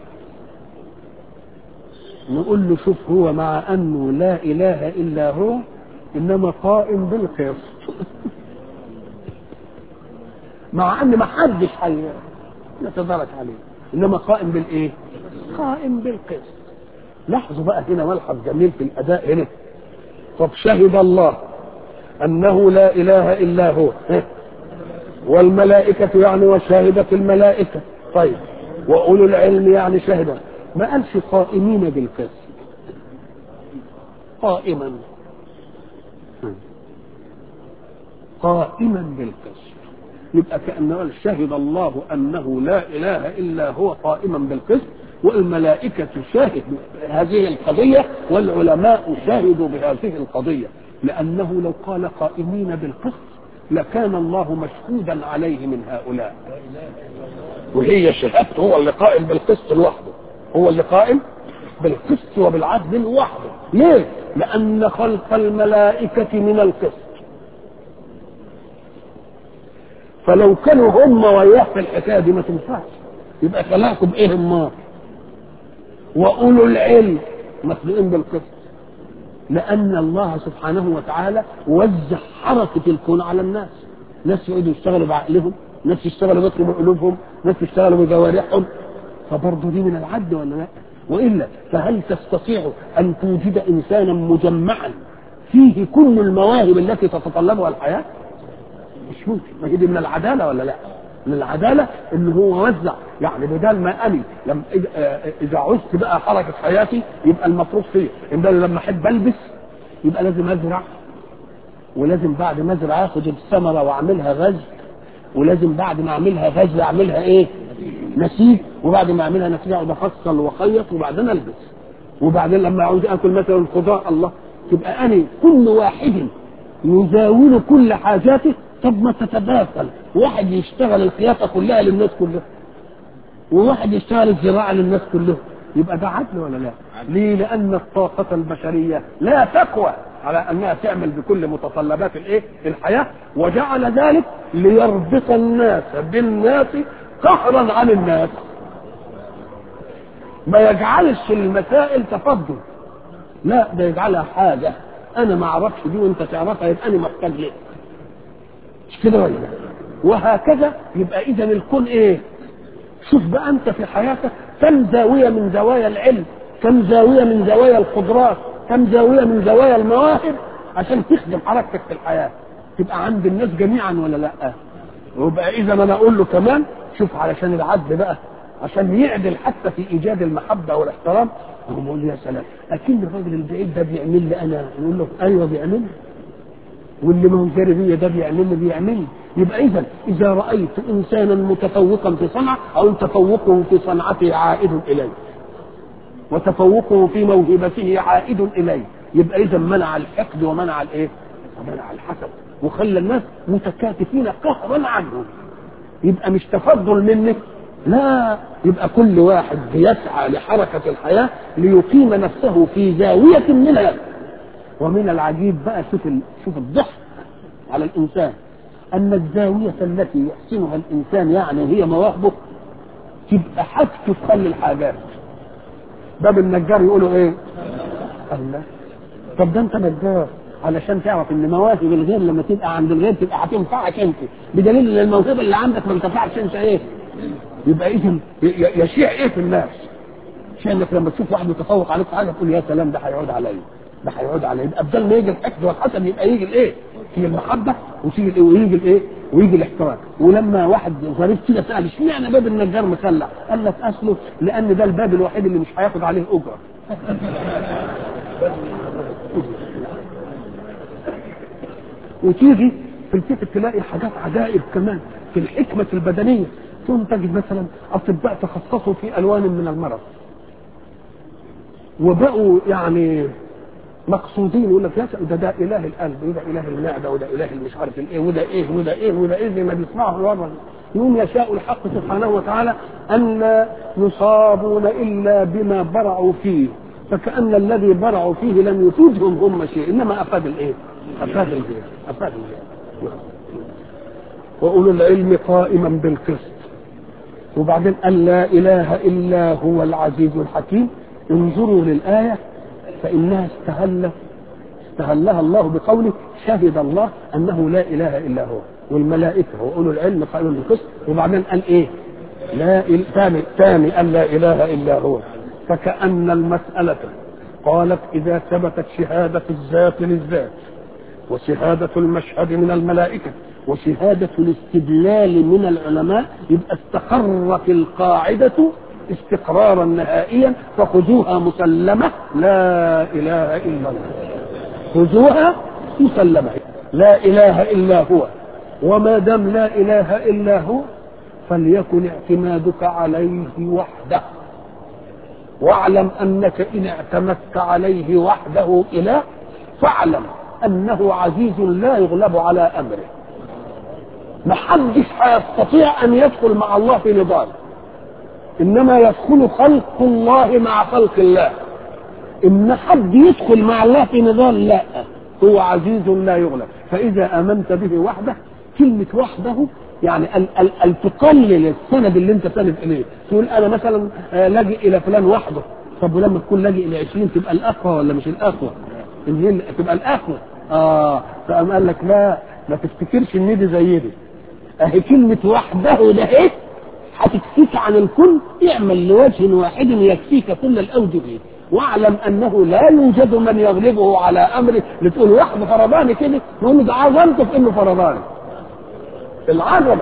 نقول له شوف هو مع انه لا اله الا هو انما قائم بالقسط مع ان ما حدش حي يتدرك عليه انما قائم بالايه قائم بالقسط لاحظوا بقى هنا ملحظ جميل في الاداء هنا طب شهد الله انه لا اله الا هو والملائكة يعني وشاهدت الملائكة طيب وأولو العلم يعني شهد ما قالش قائمين بالقسط قائما قائما بالقسط يبقى كأنه شهد الله أنه لا إله إلا هو قائما بالقسط والملائكة شاهدوا هذه القضية والعلماء شهدوا بهذه القضية لأنه لو قال قائمين بالقسط لكان الله مشهودا عليه من هؤلاء وهي شهادته هو اللي قائم بالقسط لوحده هو اللي قائم بالقسط وبالعدل لوحده ليه لان خلق الملائكه من القسط فلو كانوا هم وياه في الحكايه دي ما تنفعش يبقى خلاكم بايه النار واولو العلم مسؤولين بالقسط لان الله سبحانه وتعالى وزع حركه الكون على الناس ناس يقعدوا يشتغلوا بعقلهم ناس يشتغلوا بيطلبوا قلوبهم ناس يشتغلوا بجوارحهم فبرضه دي من العد ولا لا والا فهل تستطيع ان توجد انسانا مجمعا فيه كل المواهب التي تتطلبها الحياه مش ممكن ما هي دي من العداله ولا لا من العداله ان هو وزع يعني بدل ما اني لما اذا عزت بقى حركه حياتي يبقى المفروض فيه ان ده لما احب البس يبقى لازم ازرع ولازم بعد ما ازرع اخد الثمره واعملها غزل ولازم بعد ما اعملها غزل اعملها ايه؟ نسيج وبعد ما اعملها نسيج اقعد افصل واخيط وبعدين البس وبعدين لما عاوز اكل مثلا خضار الله تبقى انا كل واحد يزاول كل حاجاته طب ما تتداخل واحد يشتغل الخياطه كلها للناس كلها وواحد يشتغل الزراعه للناس كلهم يبقى ده عدل ولا لا؟ ليه؟ لأن الطاقة البشرية لا تقوى على أنها تعمل بكل متطلبات الإيه؟ الحياة وجعل ذلك ليربط الناس بالناس قهرا عن الناس. ما يجعلش المسائل تفضل. لا ده يجعلها حاجة أنا ما أعرفش دي وأنت تعرفها يبقى أنا محتاج ليه. مش كده ولا لا؟ وهكذا يبقى إذا الكون إيه؟ شوف بقى أنت في حياتك كم زاوية من زوايا العلم كم زاوية من زوايا القدرات كم زاوية من زوايا المواهب عشان تخدم حركتك في الحياة تبقى عند الناس جميعا ولا لا وبقى إذا أنا أقول له كمان شوف علشان العدل بقى عشان يعدل حتى في إيجاد المحبة والاحترام يقوم يقول لي يا سلام أكيد الراجل البعيد ده بيعمل لي أنا نقول له أيوه بيعمل لي واللي ما هو جاري بيا ده بيعمل لي بيعمل لي يبقى اذا اذا رايت انسانا متفوقا في صنعه او تفوقه في صنعته عائد اليه وتفوقه في موهبته عائد اليه يبقى اذا منع الحقد ومنع الايه؟ ومنع الحسد وخلى الناس متكاتفين قهرا عنه يبقى مش تفضل منك لا يبقى كل واحد بيسعى لحركة الحياة ليقيم نفسه في زاوية منها ومن العجيب بقى شوف شوف الضحك على الإنسان أن الزاوية التي يحسنها الإنسان يعني هي مواهبه تبقى حاجته تخلي الحاجات باب النجار يقولوا إيه؟ الله طب ده أنت نجار علشان تعرف ان مواهب الغير لما تبقى عند الغير تبقى هتنفعك انت بدليل ان الموهبه اللي عندك ما انتفعش انت ايه؟ يبقى اذا يشيع ايه في الناس؟ شيء انك لما تشوف واحد متفوق عليك في حاجه تقول يا سلام ده هيعود عليا ده هيعود عليا يبقى بدل ما يجي الحقد والحسد يبقى يجي الايه؟ تيجي المحبه وتيجي الايه ويجي الايه؟ ويجي الاحترام ولما واحد ظريف كده سال اشمعنى باب النجار مسلح؟ قال لك اصله لان ده الباب الوحيد اللي مش هياخد عليه اجره وتيجي في الكتب تلاقي حاجات عجائب كمان في الحكمة البدنية ثم تجد مثلا أطباء تخصصوا في ألوان من المرض وبقوا يعني مقصودين يقول لك يا ده ده اله القلب وده اله المعده وده اله مش عارف الايه وده ايه وده ايه وده ايه زي ما بيسمعوا الورد يوم يشاء الحق سبحانه وتعالى ان يصابون الا بما برعوا فيه فكأن الذي برعوا فيه لم يفيدهم هم شيء انما افاد الايه؟ افاد الغير افاد الغير واولو العلم قائما بالقسط وبعدين قال لا اله الا هو العزيز الحكيم انظروا للايه فانها استهل استهلها الله بقوله شهد الله انه لا اله الا هو والملائكه واولو العلم قائما بالقسط وبعدين قال ايه؟ لا ثاني ثاني قال لا اله الا هو فكأن المسألة قالت إذا ثبتت شهادة الذات للذات وشهادة المشهد من الملائكة وشهادة الاستدلال من العلماء يبقى استقرت القاعدة استقرارا نهائيا فخذوها مسلمة لا إله إلا الله خذوها مسلمة لا إله إلا هو وما دام لا إله إلا هو فليكن اعتمادك عليه وحده واعلم انك ان اعتمدت عليه وحده اله فاعلم انه عزيز لا يغلب على امره محدش هيستطيع ان يدخل مع الله في نضال انما يدخل خلق الله مع خلق الله ان حد يدخل مع الله في نضال لا هو عزيز لا يغلب فاذا امنت به وحده كلمه وحده يعني ال ال ال تقلل السند اللي انت ساند اليه تقول انا مثلا آه، لاجئ الى فلان وحده طب ولما تكون لاجئ الى 20 تبقى الاقوى ولا مش الاقوى؟ اللي هي تبقى الاقوى اه فقام قال لك لا ما تفتكرش ان دي زي دي اهي كلمه وحده ده ايه هتكفيك عن الكل اعمل لوجه واحد يكفيك كل الاوجه واعلم انه لا يوجد من يغلبه على امره لتقول واحد فرضاني كده نقول ده عظمته في انه فرضاني العظمه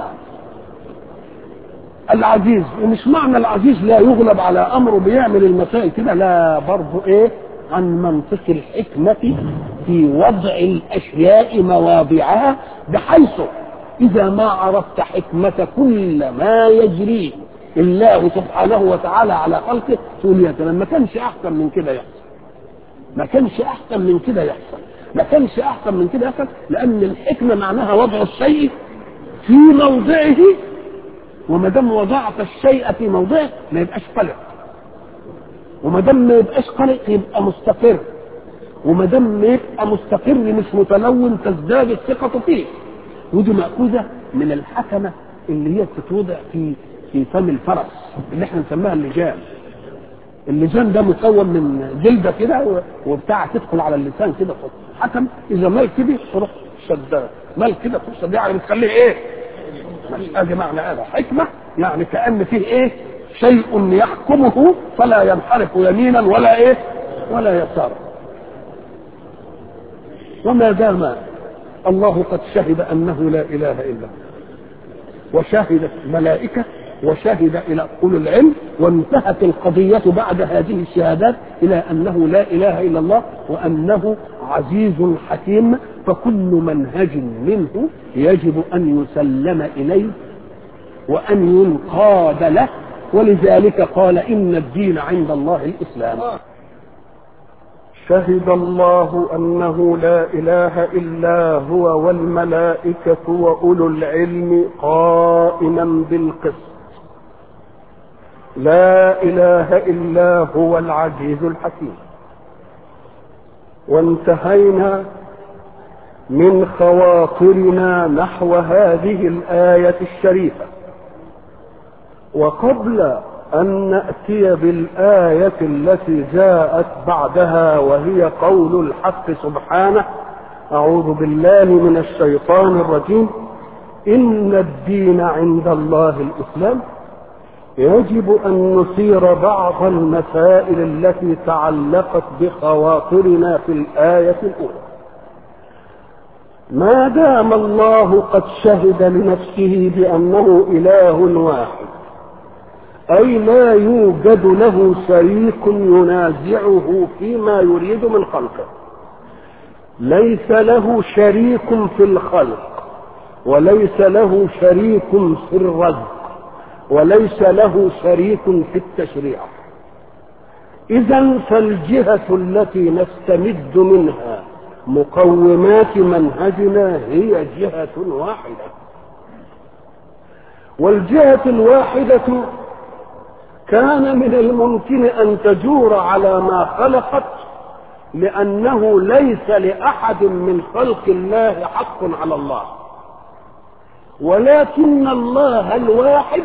العزيز ومش معنى العزيز لا يغلب على امره بيعمل المسائل كده لا برضه ايه عن منطق الحكمة في وضع الأشياء مواضعها بحيث إذا ما عرفت حكمة كل ما يجري الله سبحانه وتعالى على خلقه تقول يا سلام ما كانش أحسن من كده يحصل ما كانش أحسن من كده يحصل ما كانش أحسن من كده يحصل لأن الحكمة معناها وضع الشيء في موضعه وما دام وضعت الشيء في موضعه ما يبقاش قلق وما دام ما يبقاش قلق يبقى مستقر وما دام ما يبقى مستقر مش متلون تزداد الثقة فيه ودي مأخوذة من الحكمة اللي هي بتتوضع في في فم الفرس اللي احنا نسميها اللجام اللجام ده مكون من جلدة كده وبتاع تدخل على اللسان كده حكم إذا مال كده تروح شدها مال كده تروح شدها يعني بتخليه إيه؟ مش ادي معنى هذا حكمة يعني كأن فيه إيه؟ شيء يحكمه فلا ينحرف يمينا ولا ايه ولا يسارا وما دام الله قد شهد انه لا اله الا هو وشهدت الملائكه وشهد الى اولو العلم وانتهت القضيه بعد هذه الشهادات الى انه لا اله الا الله وانه عزيز حكيم فكل منهج منه يجب ان يسلم اليه وان ينقاد له ولذلك قال إن الدين عند الله الإسلام شهد الله أنه لا إله إلا هو والملائكة وأولو العلم قائما بالقسط لا إله إلا هو العزيز الحكيم وانتهينا من خواطرنا نحو هذه الآية الشريفة وقبل أن نأتي بالآية التي جاءت بعدها وهي قول الحق سبحانه أعوذ بالله من الشيطان الرجيم إن الدين عند الله الإسلام يجب أن نثير بعض المسائل التي تعلقت بخواطرنا في الآية الأولى ما دام الله قد شهد لنفسه بأنه إله واحد أي لا يوجد له شريك ينازعه فيما يريد من خلقه ليس له شريك في الخلق وليس له شريك في الرزق وليس له شريك في التشريع إذا فالجهة التي نستمد منها مقومات منهجنا هي جهة واحدة والجهة الواحدة كان من الممكن ان تجور على ما خلقت لانه ليس لاحد من خلق الله حق على الله ولكن الله الواحد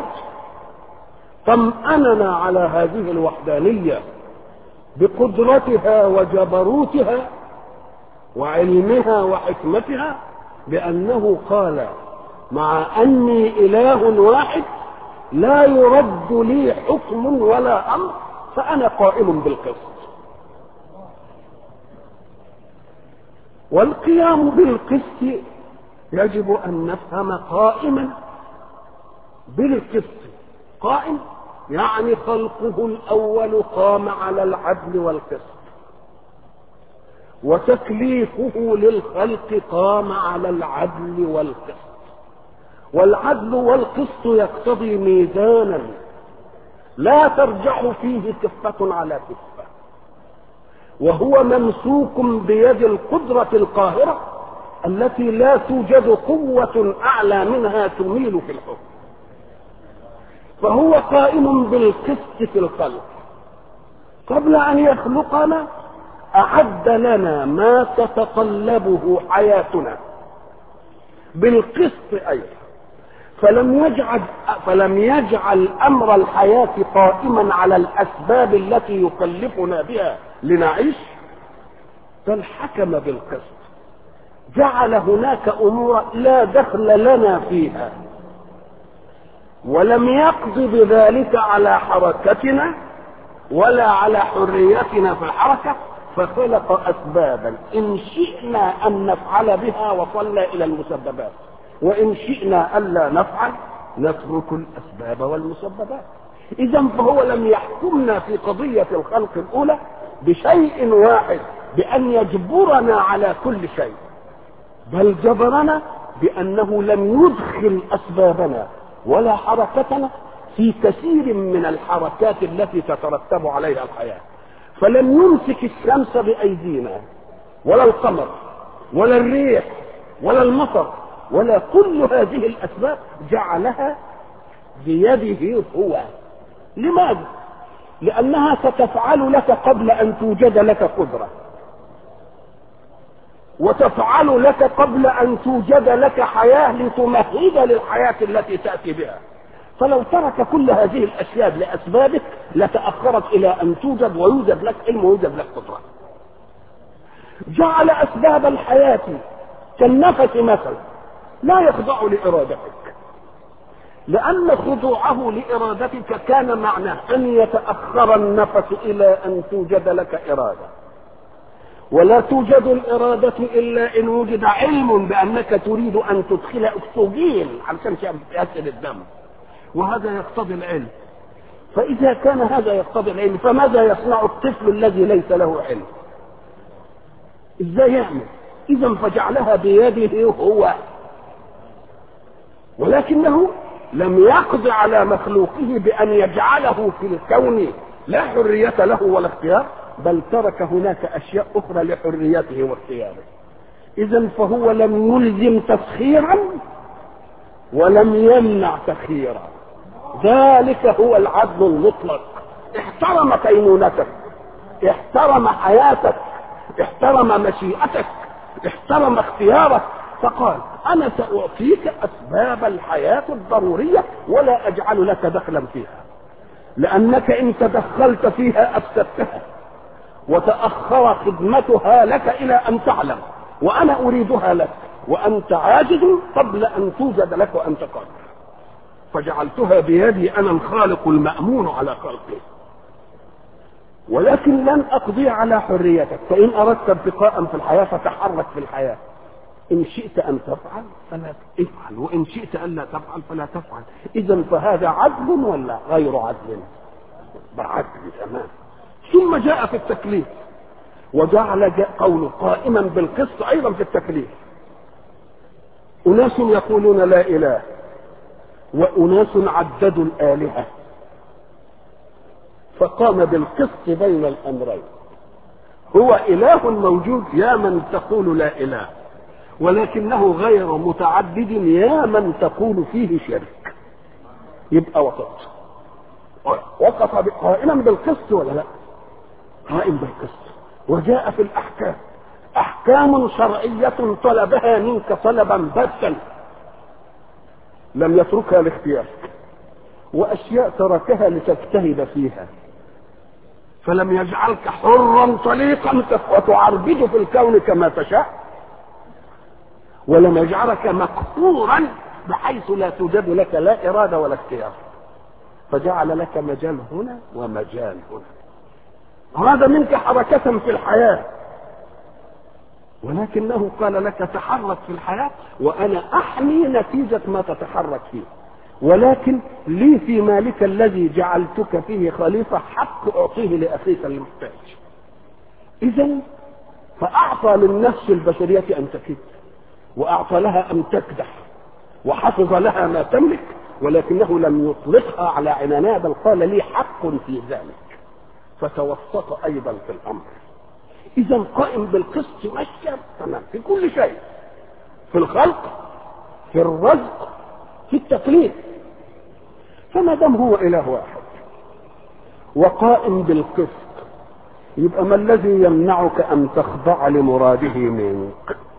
طمأننا على هذه الوحدانية بقدرتها وجبروتها وعلمها وحكمتها بأنه قال مع أني إله واحد لا يرد لي حكم ولا امر فانا قائم بالقسط والقيام بالقسط يجب ان نفهم قائما بالقسط قائم يعني خلقه الاول قام على العدل والقسط وتكليفه للخلق قام على العدل والقسط والعدل والقسط يقتضي ميزانا لا ترجع فيه كفة على كفة وهو ممسوك بيد القدرة القاهرة التي لا توجد قوة أعلى منها تميل في الحكم فهو قائم بالقسط في الخلق قبل أن يخلقنا أعد لنا ما تتطلبه حياتنا بالقسط أيضا فلم يجعل فلم يجعل امر الحياه قائما على الاسباب التي يكلفنا بها لنعيش بل حكم بالقسط جعل هناك امور لا دخل لنا فيها ولم يقض بذلك على حركتنا ولا على حريتنا في الحركه فخلق اسبابا ان شئنا ان نفعل بها وصلنا الى المسببات وان شئنا الا نفعل نترك الاسباب والمسببات اذا فهو لم يحكمنا في قضيه الخلق الاولى بشيء واحد بان يجبرنا على كل شيء بل جبرنا بانه لم يدخل اسبابنا ولا حركتنا في كثير من الحركات التي تترتب عليها الحياه فلم يمسك الشمس بايدينا ولا القمر ولا الريح ولا المطر ولا كل هذه الاسباب جعلها بيده هو لماذا لانها ستفعل لك قبل ان توجد لك قدره وتفعل لك قبل ان توجد لك حياه لتمهد للحياه التي تاتي بها فلو ترك كل هذه الاشياء لاسبابك لتاخرت الى ان توجد ويوجد لك علم ويوجد لك قدره جعل اسباب الحياه كالنفس مثلا لا يخضع لارادتك لان خضوعه لارادتك كان معناه ان يتاخر النفس الى ان توجد لك اراده ولا توجد الإرادة إلا إن وجد علم بأنك تريد أن تدخل أكسجين علشان يأكل الدم وهذا يقتضي العلم فإذا كان هذا يقتضي العلم فماذا يصنع الطفل الذي ليس له علم إزاي يعمل إذا فجعلها بيده هو ولكنه لم يقض على مخلوقه بأن يجعله في الكون لا حرية له ولا اختيار بل ترك هناك اشياء اخرى لحريته واختياره اذا فهو لم يلزم تسخيرا ولم يمنع تسخيرا ذلك هو العدل المطلق احترم كينونتك احترم حياتك احترم مشيئتك احترم اختيارك فقال انا ساعطيك اسباب الحياه الضروريه ولا اجعل لك دخلا فيها لانك ان تدخلت فيها افسدتها وتأخر خدمتها لك إلى أن تعلم وأنا أريدها لك وأنت عاجز قبل أن توجد لك وأنت قادر فجعلتها بيدي أنا الخالق المأمون على خلقه ولكن لن أقضي على حريتك فإن أردت ابتقاء في الحياة فتحرك في الحياة إن شئت أن تفعل فلا افعل وإن شئت ألا تفعل فلا تفعل إذا فهذا عدل ولا غير عدل بعدل تمام ثم جاء في التكليف وجعل جاء قوله قائما بالقسط ايضا في التكليف اناس يقولون لا اله واناس عددوا الالهه فقام بالقسط بين الامرين هو اله موجود يا من تقول لا اله ولكنه غير متعدد يا من تقول فيه شرك يبقى وسط وقف قائما بالقسط ولا لا قائم بالقسط وجاء في الاحكام احكام شرعيه طلبها منك طلبا باتا لم يتركها لاختيارك واشياء تركها لتجتهد فيها فلم يجعلك حرا طليقا وتعربد في الكون كما تشاء ولم يجعلك مقهورا بحيث لا توجد لك لا اراده ولا اختيار فجعل لك مجال هنا ومجال هنا أراد منك حركة في الحياة ولكنه قال لك تحرك في الحياة وأنا أحمي نتيجة ما تتحرك فيه ولكن لي في مالك الذي جعلتك فيه خليفة حق أعطيه لأخيك المحتاج إذا فأعطى للنفس البشرية أن تكد وأعطى لها أن تكدح وحفظ لها ما تملك ولكنه لم يطلقها على عنانها بل قال لي حق في ذلك فتوسط ايضا في الامر اذا قائم بالقسط ماشي تمام في كل شيء في الخلق في الرزق في التكليف فما دام هو اله واحد وقائم بالقسط يبقى ما الذي يمنعك ان تخضع لمراده منك